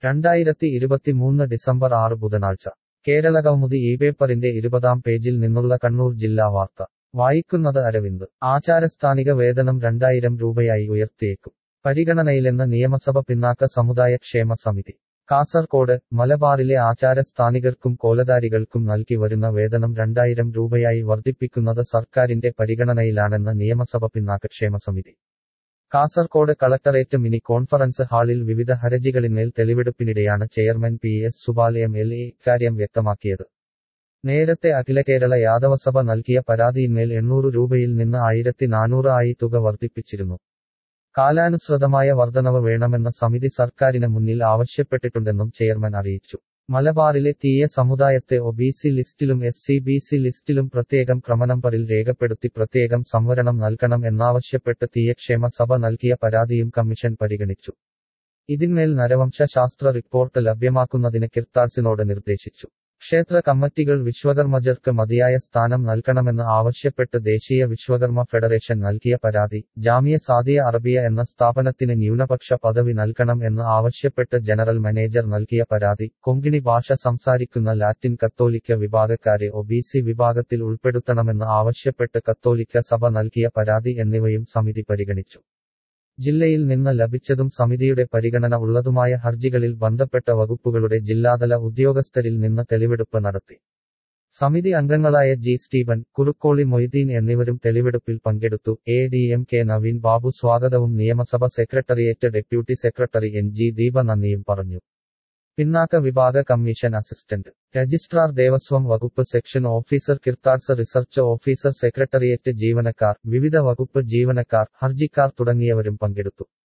രണ്ടായിരത്തി ഇരുപത്തിമൂന്ന് ഡിസംബർ ആറ് ബുധനാഴ്ച കേരള കൗമുദി ഈ പേപ്പറിന്റെ ഇരുപതാം പേജിൽ നിന്നുള്ള കണ്ണൂർ ജില്ലാ വാർത്ത വായിക്കുന്നത് അരവിന്ദ് ആചാരസ്ഥാനിക വേതനം രണ്ടായിരം രൂപയായി ഉയർത്തിയേക്കും പരിഗണനയിലെന്ന നിയമസഭ പിന്നാക്ക സമുദായ ക്ഷേമ സമിതി കാസർകോട് മലബാറിലെ ആചാരസ്ഥാനികർക്കും കോലധാരികൾക്കും നൽകി വരുന്ന വേതനം രണ്ടായിരം രൂപയായി വർദ്ധിപ്പിക്കുന്നത് സർക്കാരിന്റെ പരിഗണനയിലാണെന്ന് നിയമസഭ പിന്നാക്ക ക്ഷേമ സമിതി കാസർകോട് കളക്ടറേറ്റ് മിനി കോൺഫറൻസ് ഹാളിൽ വിവിധ ഹർജികളിന്മേൽ തെളിവെടുപ്പിനിടെയാണ് chairman P S Supal M L A ഇക്കാര്യം വ്യക്തമാക്കിയത് നേരത്തെ അഖില കേരള യാദവസഭ നൽകിയ പരാതിയിന്മേൽ എണ്ണൂറ് രൂപയിൽ നിന്ന് ആയിരത്തി നാനൂറ് ആയി തുക വർദ്ധിപ്പിച്ചിരുന്നു കാലാനുസൃതമായ വർധനവ് വേണമെന്ന സമിതി സർക്കാരിന് മുന്നിൽ ആവശ്യപ്പെട്ടിട്ടുണ്ടെന്നും ചെയർമാൻ അറിയിച്ചു മലബാറിലെ തീയ സമുദായത്തെ ഒ ബി സി ലിസ്റ്റിലും എസ് സി ബി സി ലിസ്റ്റിലും പ്രത്യേകം ക്രമനമ്പറിൽ രേഖപ്പെടുത്തി പ്രത്യേകം സംവരണം നൽകണം എന്നാവശ്യപ്പെട്ട് തീയക്ഷേമ സഭ നൽകിയ പരാതിയും കമ്മീഷൻ പരിഗണിച്ചു ഇതിന്മേൽ നരവംശ ശാസ്ത്ര റിപ്പോർട്ട് ലഭ്യമാക്കുന്നതിന് കിർത്താഴ്സിനോട് നിർദ്ദേശിച്ചു ക്ഷേത്ര കമ്മിറ്റികൾ വിശ്വകർമ്മജർക്ക് മതിയായ സ്ഥാനം നൽകണമെന്ന് ആവശ്യപ്പെട്ട് ദേശീയ വിശ്വകർമ്മ ഫെഡറേഷൻ നൽകിയ പരാതി ജാമിയ സാദിയ അറബിയ എന്ന സ്ഥാപനത്തിന് ന്യൂനപക്ഷ പദവി നൽകണം എന്ന് ആവശ്യപ്പെട്ട് ജനറൽ മാനേജർ നൽകിയ പരാതി കൊങ്കിണി ഭാഷ സംസാരിക്കുന്ന ലാറ്റിൻ കത്തോലിക്ക വിഭാഗക്കാരെ ഒ ബി സി വിഭാഗത്തിൽ ഉൾപ്പെടുത്തണമെന്ന് ആവശ്യപ്പെട്ട് കത്തോലിക്ക സഭ നൽകിയ പരാതി എന്നിവയും സമിതി പരിഗണിച്ചു ജില്ലയിൽ നിന്ന് ലഭിച്ചതും സമിതിയുടെ പരിഗണന ഉള്ളതുമായ ഹർജികളിൽ ബന്ധപ്പെട്ട വകുപ്പുകളുടെ ജില്ലാതല ഉദ്യോഗസ്ഥരിൽ നിന്ന് തെളിവെടുപ്പ് നടത്തി സമിതി അംഗങ്ങളായ ജി സ്റ്റീവൻ കുറുക്കോളി മൊയ്തീൻ എന്നിവരും തെളിവെടുപ്പിൽ പങ്കെടുത്തു A D M K Naveen Babu സ്വാഗതവും നിയമസഭ secretariat deputy secretary N G Deepa നന്ദിയും പറഞ്ഞു പിന്നാക്ക വിഭാഗ കമ്മീഷൻ അസിസ്റ്റന്റ് രജിസ്ട്രാർ ദേവസ്വം വകുപ്പ് section officer KIRTADS research officer secretariat ജീവനക്കാർ വിവിധ വകുപ്പ് ജീവനക്കാർ ഹർജിക്കാർ തുടങ്ങിയവരും പങ്കെടുത്തു